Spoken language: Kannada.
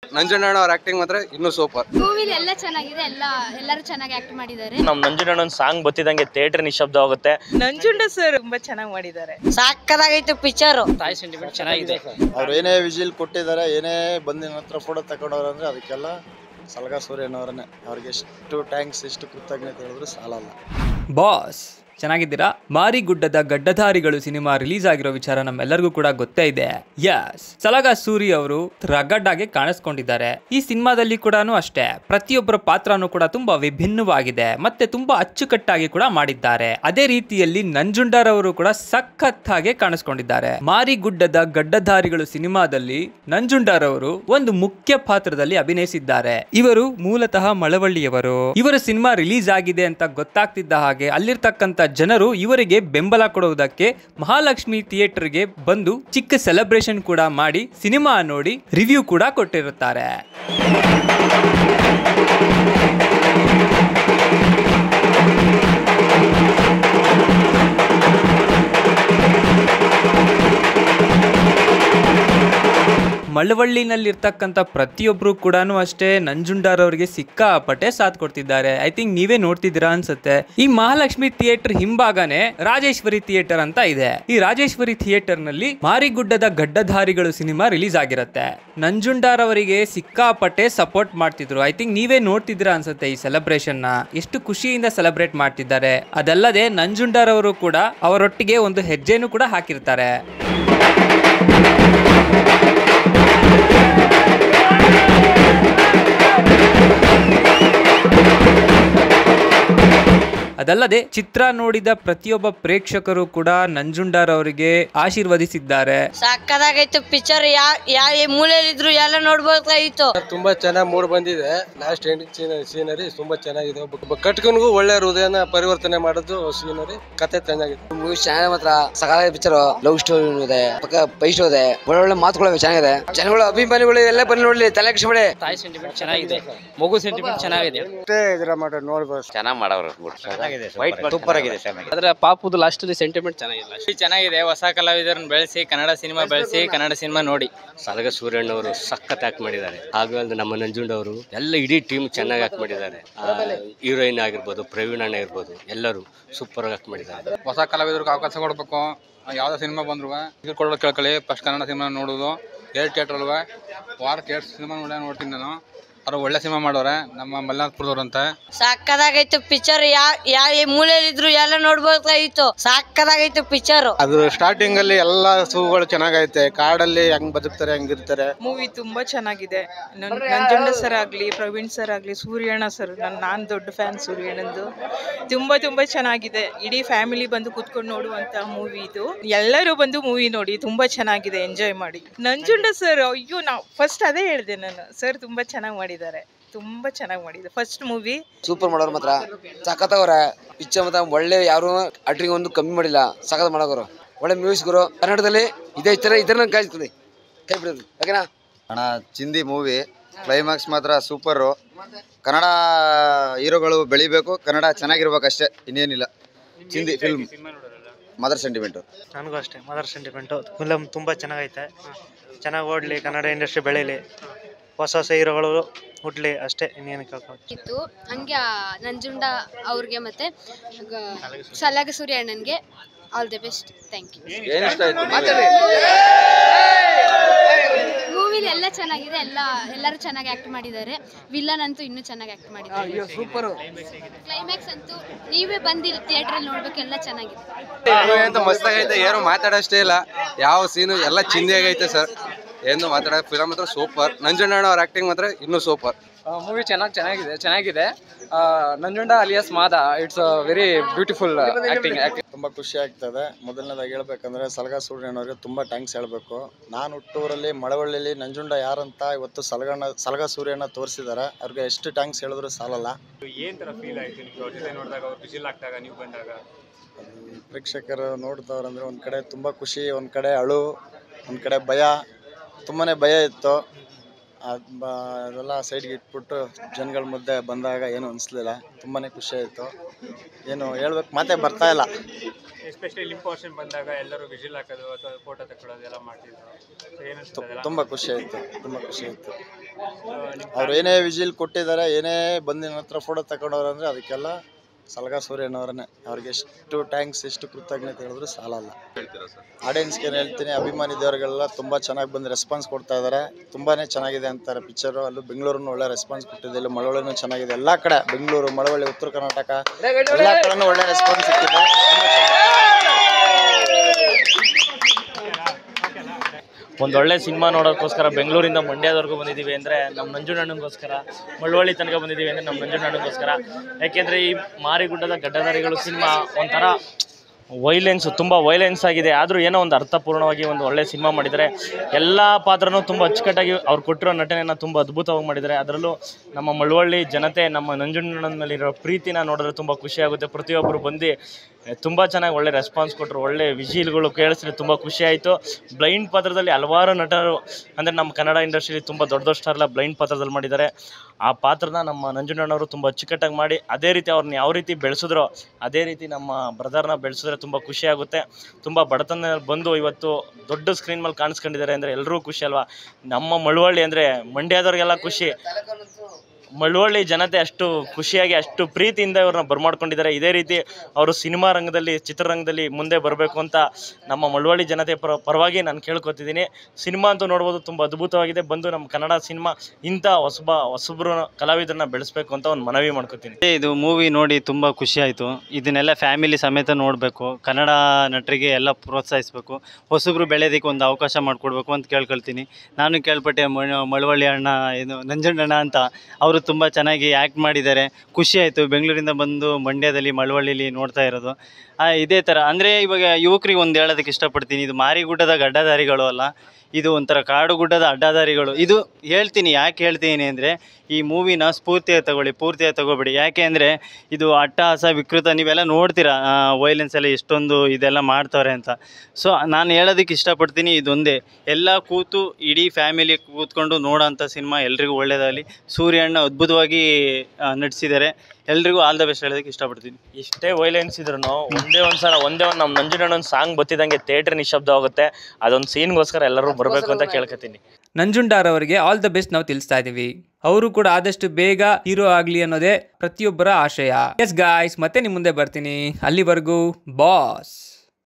ನಂಜುಂಡಣ್ಣ ಅವ್ರ ಆಕ್ಟಿಂಗ್ ಮಾತ್ರ ಇನ್ನೂ ಸೂಪರ್ ಮೂವಿಲಿ ಎಲ್ಲ ಚೆನ್ನಾಗಿದೆ ಎಲ್ಲ ಎಲ್ಲರೂ ಚೆನ್ನಾಗಿ ಆಕ್ಟ್ ಮಾಡಿದ್ದಾರೆ ನಮ್ ನಂಜುಂಡಣ್ಣನ ಸಾಂಗ್ ಬತ್ತಿದಂಗೆ ಥಿಯೇಟರ್ ನಿಶಬ್ದವಾಗುತ್ತೆ ನಂಜುಂಡ ಸರ್ ತುಂಬಾ ಚೆನ್ನಾಗಿ ಮಾಡಿದ್ದಾರೆ ಸಾಕದಾಗೈತೆ ಪಿಕ್ಚರು ತಾಯಿ ಸೆಂಟಿಮೆಂಟ್ ಚೆನ್ನಾಗಿದೆ ಅವ್ರು ಏನೇ ವಿಜಿಲ್ ಕೊಟ್ಟಿದ್ದಾರೆ ಏನೇ ಬಂದಿನ ಹತ್ರ ಫೋಟೋ ತಗೊಂಡವ್ರು ಅಂದ್ರೆ ಅದಕ್ಕೆಲ್ಲ ಸಲಗ ಸೂರ್ಯನವರನ್ನೇ ಅವ್ರಿಗೆ ಎಷ್ಟು ಟ್ಯಾಂಕ್ಸ್ ಎಷ್ಟು ಕೃತಜ್ಞತೆ ಹೇಳಿದ್ರು ಸಾಲಲ್ಲ ಬಾಸ್ ಚೆನ್ನಾಗಿದ್ದೀರಾ ಮಾರಿಗುಡ್ಡದ ಗಡ್ಡಧಾರಿಗಳು ಸಿನಿಮಾ ರಿಲೀಸ್ ಆಗಿರೋ ವಿಚಾರ ನಮ್ಮೆಲ್ಲರಿಗೂ ಕೂಡ ಗೊತ್ತೇ ಇದೆ ಯಸ್ ಸಲಗ ಸೂರಿ ಅವರು ರಗಡ್ಡಾಗಿ ಕಾಣಿಸ್ಕೊಂಡಿದ್ದಾರೆ ಈ ಸಿನಿಮಾದಲ್ಲಿ ಕೂಡ ಅಷ್ಟೇ ಪ್ರತಿಯೊಬ್ಬರ ಪಾತ್ರನೂ ಕೂಡ ತುಂಬಾ ವಿಭಿನ್ನವಾಗಿದೆ ಮತ್ತೆ ತುಂಬಾ ಅಚ್ಚುಕಟ್ಟಾಗಿ ಕೂಡ ಮಾಡಿದ್ದಾರೆ ಅದೇ ರೀತಿಯಲ್ಲಿ ನಂಜುಂಡರ್ ಅವರು ಕೂಡ ಸಖತ್ತಾಗಿ ಕಾಣಿಸ್ಕೊಂಡಿದ್ದಾರೆ ಮಾರಿಗುಡ್ಡದ ಗಡ್ಡಧಾರಿಗಳು ಸಿನಿಮಾದಲ್ಲಿ ನಂಜುಂಡರ್ ಅವರು ಒಂದು ಮುಖ್ಯ ಪಾತ್ರದಲ್ಲಿ ಅಭಿನಯಿಸಿದ್ದಾರೆ ಇವರು ಮೂಲತಃ ಮಳವಳ್ಳಿಯವರು ಇವರ ಸಿನಿಮಾ ರಿಲೀಸ್ ಆಗಿದೆ ಅಂತ ಗೊತ್ತಾಗ್ತಿದ್ದ ಹಾಗೆ ಅಲ್ಲಿರ್ತಕ್ಕಂಥ ಜನರು ಇವರಿಗೆ ಬೆಂಬಲ ಕೊಡುವುದಕ್ಕೆ ಮಹಾಲಕ್ಷ್ಮಿ ಥಿಯೇಟರ್ಗೆ ಬಂದು ಚಿಕ್ಕ ಸೆಲೆಬ್ರೇಷನ್ ಕೂಡ ಮಾಡಿ ಸಿನಿಮಾ ನೋಡಿ ರಿವ್ಯೂ ಕೂಡ ಕೊಟ್ಟಿರುತ್ತಾರೆ ಮಳವಳ್ಳಿನಲ್ಲಿರ್ತಕ್ಕಂಥ ಪ್ರತಿಯೊಬ್ರು ಕೂಡ ಅಷ್ಟೇ ನಂಜುಂಡಾರ್ ಅವರಿಗೆ ಸಿಕ್ಕಾಪಟ್ಟೆ ಸಾಥ್ ಕೊಡ್ತಿದ್ದಾರೆ ಐ ಥಿಂಕ್ ನೀವೇ ನೋಡ್ತಿದ್ದೀರಾ ಅನ್ಸುತ್ತೆ ಈ ಮಹಾಲಕ್ಷ್ಮಿ ಥಿಯೇಟರ್ ಹಿಂಭಾಗನೆ ರಾಜೇಶ್ವರಿ ಥಿಯೇಟರ್ ಅಂತ ಇದೆ ಈ ರಾಜೇಶ್ವರಿ ಥಿಯೇಟರ್ ನಲ್ಲಿ ಮಾರಿಗುಡ್ಡದ ಗಡ್ಡಧಾರಿಗಳು ಸಿನಿಮಾ ರಿಲೀಸ್ ಆಗಿರುತ್ತೆ ನಂಜುಂಡಾರ್ ಅವರಿಗೆ ಸಿಕ್ಕಾಪಟ್ಟೆ ಸಪೋರ್ಟ್ ಮಾಡ್ತಿದ್ರು ಐ ಥಿಂಕ್ ನೀವೇ ನೋಡ್ತಿದ್ದೀರಾ ಅನ್ಸುತ್ತೆ ಈ ಸೆಲೆಬ್ರೇಷನ್ ನ ಎಷ್ಟು ಖುಷಿಯಿಂದ ಸೆಲೆಬ್ರೇಟ್ ಮಾಡ್ತಿದ್ದಾರೆ ಅದಲ್ಲದೆ ನಂಜುಂಡಾರ್ ಅವರು ಕೂಡ ಅವರೊಟ್ಟಿಗೆ ಒಂದು ಹೆಜ್ಜೆನೂ ಕೂಡ ಹಾಕಿರ್ತಾರೆ ಅದಲ್ಲದೆ ಚಿತ್ರ ನೋಡಿದ ಪ್ರತಿಯೊಬ್ಬ ಪ್ರೇಕ್ಷಕರು ಕೂಡ ನಂಜುಂಡಾರ್ ಅವರಿಗೆ ಆಶೀರ್ವದಿಸಿದ್ದಾರೆ ಸಾಕದಾಗೈತೆ ಪಿಕ್ಚರ್ ಯಾವ ಯಾವ ಮೂಲೆಯಲ್ಲಿದ್ರು ಎಲ್ಲ ನೋಡ್ಬೇಕಾಗಿತ್ತು ತುಂಬಾ ಚೆನ್ನಾಗಿ ಮೂಡ್ ಬಂದಿದೆ ಲಾಸ್ಟ್ ಎಂಡಿಂಗ್ ಸೀನರಿ ತುಂಬಾ ಚೆನ್ನಾಗಿದೆ ಒಬ್ಬ ಕಟ್ಕನ್ಗೂ ಒಳ್ಳೆ ಹೃದಯನ ಪರಿವರ್ತನೆ ಮಾಡೋದು ಸೀನರಿ ಕತೆ ಚೆನ್ನಾಗಿದೆ ಮೂವಿ ಚೆನ್ನಾಗಿದೆ ಮಾತ್ರ ಸಕಾಲ ಪಿಕ್ಚರ್ ಲವ್ ಸ್ಟೋರಿ ಇದೆ ಪಕ್ಕ ಪೈಸ್ಟ್ ಇದೆ ಒಳ್ಳೆ ಒಳ್ಳೆ ಮಾತುಗಳು ಚೆನ್ನಾಗಿದೆ ಜನಗಳು ಅಭಿಮಾನಿಗಳು ಎಲ್ಲ ಬಂದು ನೋಡ್ಲಿ ತಲೆ ಕೆಡಿಸ್ಬೇಡಿ ತಾಯಿ ಸೆಂಟಿಮೆಂಟ್ ಚೆನ್ನಾಗಿದೆ ಮಗು ಸೆಂಟಿಮೆಂಟ್ ಚೆನ್ನಾಗಿದೆ ಇದರ ಮಾಡಿ ನೋಡ್ಬೋದು ಚೆನ್ನಾಗಿ ಮಾಡವ್ರು ವೈಟ್ ಸೂಪರ್ ಆಗಿದೆ ಆದ್ರೆ ಪಾಪುದು ಲಾಸ್ಟ್ ಸೆಂಟಿಮೆಂಟ್ ಚೆನ್ನಾಗಿಲ್ಲ ಚೆನ್ನಾಗಿದೆ ಹೊಸ ಕಲಾವಿದರನ್ನ ಬೆಳೆಸಿ ಕನ್ನಡ ಸಿನಿಮಾ ಬೆಳೆಸಿ ಕನ್ನಡ ಸಿನಿಮಾ ನೋಡಿ ಸಲಗ ಸೂರ್ಯಣ್ಣವರು ಸಖತ್ ಆಕ್ಟ್ ಮಾಡಿದ್ದಾರೆ ಹಾಗೂ ಒಂದು ನಮ್ಮ ನಂಜುಂಡವರು ಎಲ್ಲ ಇಡೀ ಟೀಮ್ ಚೆನ್ನಾಗಿ ಆಕ್ಟ್ ಮಾಡಿದ್ದಾರೆ ಹೀರೋಯಿನ್ ಆಗಿರ್ಬೋದು ಪ್ರವೀಣ್ ಅಣ್ಣ ಇರ್ಬೋದು ಎಲ್ಲರೂ ಸೂಪರ್ ಆಗಿ ಆಕ್ಟ್ ಮಾಡಿದ್ದಾರೆ ಹೊಸ ಕಲಾವಿದರಿಗೆ ಅವಕಾಶ ಕೊಡ್ಬೇಕು ಯಾವ್ದೋ ಸಿನಿಮಾ ಬಂದ್ರು ಇದು ಕೊಡೋದು ಕೇಳ್ಕೊಳ್ಳಿ ಫಸ್ಟ್ ಕನ್ನಡ ಸಿನಿಮಾ ನೋಡೋದು ಎರಡು ಥಿಯೇಟರ್ ಅಲ್ವಾ ವಾರಕ್ಕೆ ಎರಡು ಸಿನಿಮಾ ನೋಡಿ ನೋಡ್ತೀನಿ ನಾನು ಅವ್ರು ಒಳ್ಳೆ ಸಿನಿಮಾ ಮಾಡೋರೆ ನಮ್ಮ ಮಲ್ನಾಥ್ಪುರದವ್ರು ಅಂತ ಸಾಕದಾಗೈತೆ ಪಿಕ್ಚರ್ ಯಾವ ಯಾವ ಮೂಲೆಯಲ್ಲಿದ್ರು ಎಲ್ಲ ನೋಡ್ಬೇಕಾಗಿತ್ತು ಸಾಕದಾಗೈತೆ ಪಿಕ್ಚರ್ ಅದು ಸ್ಟಾರ್ಟಿಂಗ್ ಅಲ್ಲಿ ಎಲ್ಲಾ ಸೂಗಳು ಚೆನ್ನಾಗೈತೆ ಕಾಡಲ್ಲಿ ಹೆಂಗ್ ಬದುಕ್ತಾರೆ ಹೆಂಗಿರ್ತಾರೆ ಮೂವಿ ತುಂಬಾ ಚೆನ್ನಾಗಿದೆ ನನ್- ನಂಜುಂಡ ಸರ್ ಆಗ್ಲಿ ಪ್ರವೀಣ್ ಸರ್ ಆಗ್ಲಿ ಸೂರ್ಯಣ್ಣ ಸರ್ ನನ್ ನಾನ್ ದೊಡ್ಡ ಫ್ಯಾನ್ ಸೂರ್ಯಣ್ಣಂದು ತುಂಬಾ ತುಂಬಾ ಚೆನ್ನಾಗಿದೆ ಇಡೀ ಫ್ಯಾಮಿಲಿ ಬಂದು ಕೂತ್ಕೊಂಡು ನೋಡುವಂತ ಮೂವಿ ಇದು ಎಲ್ಲರೂ ಬಂದು ಮೂವಿ ನೋಡಿ ತುಂಬಾ ಚೆನ್ನಾಗಿದೆ ಎಂಜಾಯ್ ಮಾಡಿ ನಂಜುಂಡ ಸರ್ ಅಯ್ಯೋ ನಾವು ಫಸ್ಟ್ ಅದೇ ಹೇಳಿದೆ ನಾನು ಸರ್ ತುಂಬಾ ಚೆನ್ನಾಗಿ ಮಾಡಿದ್ದಾರೆ ತುಂಬಾ ಚೆನ್ನಾಗಿ ಮಾಡಿದೆ ಫಸ್ಟ್ ಮೂವಿ ಸೂಪರ್ ಮಾಡೋರು ಮಾತ್ರ ಸಖತ್ತವ್ರೆ ಪಿಕ್ಚರ್ ಮಾತ್ರ ಒಳ್ಳೆ ಯಾರು ಅಟ್ರಿಂಗ್ ಒಂದು ಕಮ್ಮಿ ಮಾಡಿಲ್ಲ ಸಖತ್ ಮಾಡೋರು ಒಳ್ಳೆ ಮ್ಯೂಸಿಕ್ ಕನ್ನಡದಲ್ಲಿ ಇದೇ ಇತರ ಇದನ್ನ ಕಾಯ್ತದೆ ಕೈ ಬಿಡೋದು ಓಕೆನಾ ಅಣ್ಣ ಚಿಂದಿ ಮೂವಿ ಕ್ಲೈಮ್ಯಾಕ್ಸ್ ಮಾತ್ರ ಸೂಪರು ಕನ್ನಡ ಹೀರೋಗಳು ಬೆಳಿಬೇಕು ಕನ್ನಡ ಚೆನ್ನಾಗಿರ್ಬೇಕು ಅಷ್ಟೇ ಇನ್ನೇನಿಲ್ಲ ಚಿಂದಿ ಫಿಲ್ಮ್ ಮದರ್ ಸೆಂಟಿಮೆಂಟು ನನಗೂ ಅಷ್ಟೇ ಮದರ್ ಸೆಂಟಿಮೆಂಟು ಫಿಲಮ್ ತುಂಬ ಚೆನ್ನಾಗೈತೆ ಚೆನ್ನಾಗಿ ಓಡಲಿ ಕನ್ನಡ ಇಂಡಸ್ಟ್ರಿ ಬೆಳೀಲಿ ಹೊಸ ಹೊಸ ಹೀರೋಗಳು ಹುಟ್ಲಿ ಅಷ್ಟೇ ಇನ್ನೇನು ಕೇಳ್ಕೊಂಡು ಇತ್ತು ಹಂಗೆ ಆ ನಂಜುಂಡ ಅವ್ರಿಗೆ ಮತ್ತೆ ಗ- ಸಲಗ ಸೂರ್ಯ ಅಣ್ಣನ್ಗೆ all the best thank you ಮೂವಿಲಿ ಎಲ್ಲ ಚೆನ್ನಾಗಿದೆ ಎಲ್ಲ ಎಲ್ಲರೂ ಚೆನ್ನಾಗಿ ಆಕ್ಟ್ ಮಾಡಿದ್ದಾರೆ ವಿಲ್ಲನ್ ಅಂತೂ ಇನ್ನೂ ಚೆನ್ನಾಗಿ ಆಕ್ಟ್ ಮಾಡಿದ್ದಾರೆ ಸೂಪರು ಕ್ಲೈಮ್ಯಾಕ್ಸ್ ಅಂತೂ ನೀವೇ ಬಂದು ಥಿಯೇಟ್ರಲ್ಲಿ ನೋಡ್ಬೇಕು ಎಲ್ಲ ಚೆನ್ನಾಗಿದೆ ಅಂತ ಮಸ್ತಾಗೈತೆ ಏನು ಮಾತಾಡೋಷ್ಟೇ ಇಲ್ಲ ಯಾವ ಸೀನು ಎಲ್ಲ ಚಿಂದಿಯಾಗೈತೆ ಸರ್ ಏನು ಮಾತಾಡೋ ಫಿಲಮ್ ಮಾತ್ರ ಸೂಪರ್ ನಂಜುಂಡಣ್ಣ ಅವ್ರ ಆಕ್ಟಿಂಗ್ ಮಾತ್ರ ಇನ್ನೂ ಸೂಪರ್ ಮೂವಿ ಚೆನ್ನಾಗಿ ಚೆನ್ನಾಗಿದೆ ಚೆನ್ನಾಗಿದೆ Nanjunda alias Mada it's very beautiful acting ತುಂಬಾ ಖುಷಿ ಆಗ್ತದೆ ಮೊದಲನೇದಾಗಿ ಹೇಳ್ಬೇಕಂದ್ರೆ ಸಲಗ ಸೂರ್ಯನವ್ರಿಗೆ ತುಂಬಾ ಟ್ಯಾಂಕ್ಸ್ ಹೇಳ್ಬೇಕು ನಾನು ಹುಟ್ಟೂರಲ್ಲಿ ಮಳವಳ್ಳಿಲಿ ನಂಜುಂಡ ಯಾರಂತ ಇವತ್ತು ಸಲಗಣ್ಣ ಸಲಗ ಸೂರ್ಯನ ತೋರಿಸಿದ್ದಾರೆ ಅವ್ರಿಗೆ ಎಷ್ಟು ಟ್ಯಾಂಕ್ಸ್ ಹೇಳಿದ್ರು ಸಾಲಲ್ಲ ಏನ್ ತರ ಫೀಲ್ ಆಯ್ತು ನಿಮ್ಗೆ ಅವ್ರ ಜೊತೆ ನೋಡಿದಾಗ ಅವ್ರು ಬಿಸಿಲ್ ಆಗ್ದಾಗ ನೀವು ಬಂದಾಗ ಪ್ರೇಕ್ಷಕರು ನೋಡ್ತಾವ್ರಂದ್ರೆ ಒಂದ್ ಕಡೆ ತುಂಬಾ ಖುಷಿ ಒಂದ್ ಕಡೆ ಅಳು ಒಂದ್ ಕಡೆ ಭಯ ತುಂಬಾನೇ ಭಯ ಇತ್ತು ಅದ್ ಬ- ಅದೆಲ್ಲ ಸೈಡ್ಗೆ ಇಟ್ಬಿಟ್ಟು ಜನಗಳ ಮಧ್ಯೆ ಬಂದಾಗ ಏನು ಅನಿಸ್ಲಿಲ್ಲ ತುಂಬಾ ಖುಷಿ ಆಯಿತು ಏನು ಹೇಳ್ಬೇಕು ಮಾತೇ ಬರ್ತಾ ಇಲ್ಲ ಎಸ್ಪೆಷಲಿ ಲಿಂಪ್ ಪೋರ್ಷನ್ ಬಂದಾಗ ಎಲ್ಲರೂ ವಿಜಿಲ್ ಹಾಕೋದು ಅಥವಾ ಫೋಟೋ ತಗೊಳ್ಳೋದು ಎಲ್ಲ ಮಾಡ್ತಿದ್ರು So ಏನ್ ಅನ್ಸುತ್ತೆ ಅದೆಲ್ಲ? ತುಂಬ ಖುಷಿ ಆಯಿತು ತುಂಬ ಖುಷಿ ಆಯಿತು So ನಿಮ್ ಅವ್ರು ಏನೇ ವಿಜಿಲ್ ಕೊಟ್ಟಿದ್ದಾರೆ ಏನೇ ಬಂದು ನನ್ನ ಹತ್ರ ಫೋಟೋ ತಗೊಂಡವ್ರು ಅಂದರೆ ಅದಕ್ಕೆಲ್ಲ ಸಲಗ ಸೂರ್ಯನವರನ್ನೇ ಅವ್ರಿಗೆ ಎಷ್ಟು ಟ್ಯಾಂಕ್ಸ್ ಎಷ್ಟು ಕೃತಜ್ಞತೆ ಹೇಳಿದ್ರು ಸಾಲಲ್ಲ ಆಡಿಯನ್ಸ್ಗೆ ಏನು ಹೇಳ್ತೀನಿ ಅಭಿಮಾನಿ ದೇವರುಗಳೆಲ್ಲ ತುಂಬ ಚೆನ್ನಾಗಿ ಬಂದು ರೆಸ್ಪಾನ್ಸ್ ಕೊಡ್ತಾ ಇದ್ದಾರೆ ತುಂಬಾ ಚೆನ್ನಾಗಿದೆ ಅಂತಾರೆ ಪಿಕ್ಚರು ಅಲ್ಲೂ ಬೆಂಗಳೂರನ್ನು ಒಳ್ಳೆ ರೆಸ್ಪಾನ್ಸ್ ಕೊಟ್ಟಿದೆ ಇಲ್ಲಿ ಮಳವಳ್ಳಿನೂ ಚೆನ್ನಾಗಿದೆ ಎಲ್ಲ ಕಡೆ ಬೆಂಗಳೂರು ಮಳವಳ್ಳಿ ಉತ್ತರ ಕರ್ನಾಟಕ ಎಲ್ಲ ಕಡೆನೂ ಒಳ್ಳೆ ರೆಸ್ಪಾನ್ಸ್ ಸಿಕ್ಕಿದೆ ತುಂಬ ಒಂದೊಳ್ಳೆ ಸಿನಿಮಾ ನೋಡೋಕ್ಕೋಸ್ಕರ ಬೆಂಗಳೂರಿಂದ ಮಂಡ್ಯದವರೆಗೂ ಬಂದಿದ್ದೀವಿ ಅಂದರೆ ನಮ್ಮ ನಂಜುಂಡಣ್ಣನಿಗೋಸ್ಕರ ಮಳವಳ್ಳಿ ತನಕ ಬಂದಿದ್ದೀವಿ ಅಂದರೆ ನಮ್ಮ ನಂಜುಂಡಣ್ಣನಿಗೋಸ್ಕರ ಯಾಕೆಂದರೆ ಈ ಮಾರಿಗುಡ್ಡದ ಗಡ್ಡದಾರಿಗಳು ಸಿನಿಮಾ ಒಂಥರ ವೈಲೆನ್ಸ್ ತುಂಬ ವೈಲೆನ್ಸ್ ಆಗಿದೆ ಆದರೂ ಏನೋ ಒಂದು ಅರ್ಥಪೂರ್ಣವಾಗಿ ಒಂದು ಒಳ್ಳೆ ಸಿನಿಮಾ ಮಾಡಿದ್ದಾರೆ ಎಲ್ಲ ಪಾತ್ರನೂ ತುಂಬ ಅಚ್ಚುಕಟ್ಟಾಗಿ ಅವ್ರು ಕೊಟ್ಟಿರೋ ನಟನೆಯನ್ನು ತುಂಬ ಅದ್ಭುತವಾಗಿ ಮಾಡಿದ್ದಾರೆ ಅದರಲ್ಲೂ ನಮ್ಮ ಮಳವಳ್ಳಿ ಜನತೆ ನಮ್ಮ ನಂಜುಂಡಣ್ಣನ ಮೇಲಿರೋ ಪ್ರೀತಿನ ನೋಡಿದ್ರೆ ತುಂಬ ಖುಷಿಯಾಗುತ್ತೆ ಪ್ರತಿಯೊಬ್ಬರು ಬಂದು ತುಂಬ ಚೆನ್ನಾಗಿ ಒಳ್ಳೆ ರೆಸ್ಪಾನ್ಸ್ ಕೊಟ್ಟರು ಒಳ್ಳೆ ವಿಜಿಲ್ಗಳು ಕೇಳಿಸಿದ್ರೆ ತುಂಬ ಖುಷಿ ಆಯಿತು ಬ್ಲೈಂಡ್ ಪಾತ್ರದಲ್ಲಿ ಹಲವಾರು ನಟರು ಅಂದರೆ ನಮ್ಮ ಕನ್ನಡ ಇಂಡಸ್ಟ್ರಿಯಲ್ಲಿ ತುಂಬ ದೊಡ್ಡ ದೊಡ್ಡ ಸ್ಟಾರ್ಲ ಬ್ಲೈಂಡ್ ಪಾತ್ರದಲ್ಲಿ ಮಾಡಿದ್ದಾರೆ ಆ ಪಾತ್ರನ ನಮ್ಮ ನಂಜುಂಡಣ್ಣವರು ತುಂಬ ಅಚ್ಚುಕಟ್ಟಾಗಿ ಮಾಡಿ ಅದೇ ರೀತಿ ಅವ್ರನ್ನ ಯಾವ ರೀತಿ ಬೆಳೆಸಿದ್ರೋ ಅದೇ ರೀತಿ ನಮ್ಮ ಬ್ರದರ್ನ ಬೆಳೆಸಿದ್ರೆ ತುಂಬ ಖುಷಿ ಆಗುತ್ತೆ ತುಂಬ ಬಡತನ ಬಂದು ಇವತ್ತು ದೊಡ್ಡ ಸ್ಕ್ರೀನ್ ಮೇಲೆ ಕಾಣಿಸ್ಕೊಂಡಿದ್ದಾರೆ ಅಂದರೆ ಎಲ್ಲರೂ ಖುಷಿ ಅಲ್ವಾ ನಮ್ಮ ಮಳವಳ್ಳಿ ಅಂದರೆ ಮಂಡ್ಯದವ್ರಿಗೆಲ್ಲ ಖುಷಿ ಮಳವಳ್ಳಿ ಜನತೆ ಅಷ್ಟು ಖುಷಿಯಾಗಿ ಅಷ್ಟು ಪ್ರೀತಿಯಿಂದ ಇವ್ರನ್ನ ಬರ್ಮಾಡ್ಕೊಂಡಿದ್ದಾರೆ ಇದೇ ರೀತಿ ಅವರು ಸಿನಿಮಾ ರಂಗದಲ್ಲಿ ಚಿತ್ರರಂಗದಲ್ಲಿ ಮುಂದೆ ಬರಬೇಕು ಅಂತ ನಮ್ಮ ಮಳವಳ್ಳಿ ಜನತೆ ಪರ ಪರವಾಗಿ ನಾನು ಕೇಳ್ಕೊತಿದ್ದೀನಿ ಸಿನಿಮಾ ಅಂತೂ ನೋಡ್ಬೋದು ತುಂಬ ಅದ್ಭುತವಾಗಿದೆ ಬಂದು ನಮ್ಮ ಕನ್ನಡ ಸಿನಿಮಾ ಇಂಥ ಹೊಸಬ ಹೊಸಬ್ರು ಕಲಾವಿದರನ್ನ ಬೆಳೆಸ್ಬೇಕು ಅಂತ ಒಂದು ಮನವಿ ಮಾಡ್ಕೊತೀನಿ ಇದು ಮೂವಿ ನೋಡಿ ತುಂಬ ಖುಷಿ ಆಯಿತು ಇದನ್ನೆಲ್ಲ ಫ್ಯಾಮಿಲಿ ಸಮೇತ ನೋಡಬೇಕು ಕನ್ನಡ ನಟರಿಗೆ ಎಲ್ಲ ಪ್ರೋತ್ಸಾಹಿಸಬೇಕು ಹೊಸಬ್ರು ಬೆಳೆಯೋದಕ್ಕೆ ಒಂದು ಅವಕಾಶ ಮಾಡಿಕೊಡ್ಬೇಕು ಅಂತ ಕೇಳ್ಕೊಳ್ತೀನಿ ನಾನು ಕೇಳ್ಪಟ್ಟೆ ಮಳ- ಮಳವಳ್ಳಿ ಅಣ್ಣ ಇದು ನಂಜುಂಡಣ್ಣ ಅಂತ ಅವರು ತುಂಬ ಚೆನ್ನಾಗಿ ಆ್ಯಕ್ಟ್ ಮಾಡಿದ್ದಾರೆ ಖುಷಿ ಆಯಿತು ಬೆಂಗಳೂರಿಂದ ಬಂದು ಮಂಡ್ಯದಲ್ಲಿ ಮಳವಳ್ಳಿಲಿ ನೋಡ್ತಾ ಇರೋದು ಆ, ಇದೇ ಥರ ಅಂದರೆ ಇವಾಗ ಯುವಕರಿಗೆ ಒಂದು ಹೇಳೋದಕ್ಕೆ ಇಷ್ಟಪಡ್ತೀನಿ ಇದು ಮಾರಿಗುಡ್ಡದ ಗಡ್ಡದಾರಿಗಳು ಅಲ್ಲ ಇದು ಒಂಥರ ಕಾಡು ಗುಡ್ಡದ ಅಡ್ಡದಾರಿಗಳು ಇದು ಹೇಳ್ತೀನಿ ಯಾಕೆ ಹೇಳ್ತೀನಿ ಅಂದರೆ ಈ ಮೂವಿನ ಸ್ಫೂರ್ತಿಯಾಗಿ ತಗೊಳ್ಳಿ ಪೂರ್ತಿಯಾಗಿ ತಗೋಬೇಡಿ ಯಾಕೆ ಅಂದರೆ ಇದು ಅಟ್ಟಹಾಸ ವಿಕೃತ ನೀವೆಲ್ಲ ನೋಡ್ತೀರಾ ವೈಲೆನ್ಸ್ ಎಲ್ಲ ಎಷ್ಟೊಂದು ಇದೆಲ್ಲ ಮಾಡ್ತಾರೆ ಅಂತ ಸೊ ನಾನು ಹೇಳೋದಕ್ಕೆ ಇಷ್ಟಪಡ್ತೀನಿ ಇದೊಂದೇ ಎಲ್ಲ ಕೂತು ಇಡೀ ಫ್ಯಾಮಿಲಿ ಕೂತ್ಕೊಂಡು ನೋಡೋಂಥ ಸಿನಿಮಾ ಎಲ್ರಿಗೂ ಒಳ್ಳೆಯದಾಗಲಿ ಸೂರ್ಯಣ್ಣ ಅದ್ಭುತವಾಗಿ ನಟಿಸಿದ್ದಾರೆ ಎಲ್ರಿಗೂ ಆಲ್ ದ ಬೆಸ್ಟ್ ಹೇಳೋದಕ್ಕೆ ಇಷ್ಟಪಡ್ತೀನಿ ಎಷ್ಟೇ ವೈಲೆನ್ಸ್ ಇದ್ರು ಒಂದೇ ಒಂದು ಸಲ ಒಂದೇ ಒಂದು ನಮ್ಮ ನಂಜುಂಡಣ್ಣನ ಸಾಂಗ್ ಬತ್ತಿದಂಗೆ ಥಿಯೇಟರ್ ನಿಶಬ್ದ ಆಗುತ್ತೆ ಅದೊಂದು ಸೀನ್ಗೋಸ್ಕರ ಎಲ್ಲರೂ ಬರಬೇಕು ಅಂತ ಕೇಳ್ಕೊತೀನಿ ನಂಜುಂಡಾರ್ ಅವರಿಗೆ ಆಲ್ ದ ಬೆಸ್ಟ್ ನಾವು ತಿಳಿಸ್ತಾ ಇದೀವಿ ಅವರು ಕೂಡ ಆದಷ್ಟು ಬೇಗ ಹೀರೋ ಆಗ್ಲಿ ಅನ್ನೋದೇ ಪ್ರತಿಯೊಬ್ಬರ ಆಶಯ ಎಸ್ ಗಾಯ್ಸ್ ಮತ್ತೆ ನಿಮ್ ಮುಂದೆ ಬರ್ತೀನಿ ಅಲ್ಲಿವರೆಗೂ ಬಾಸ್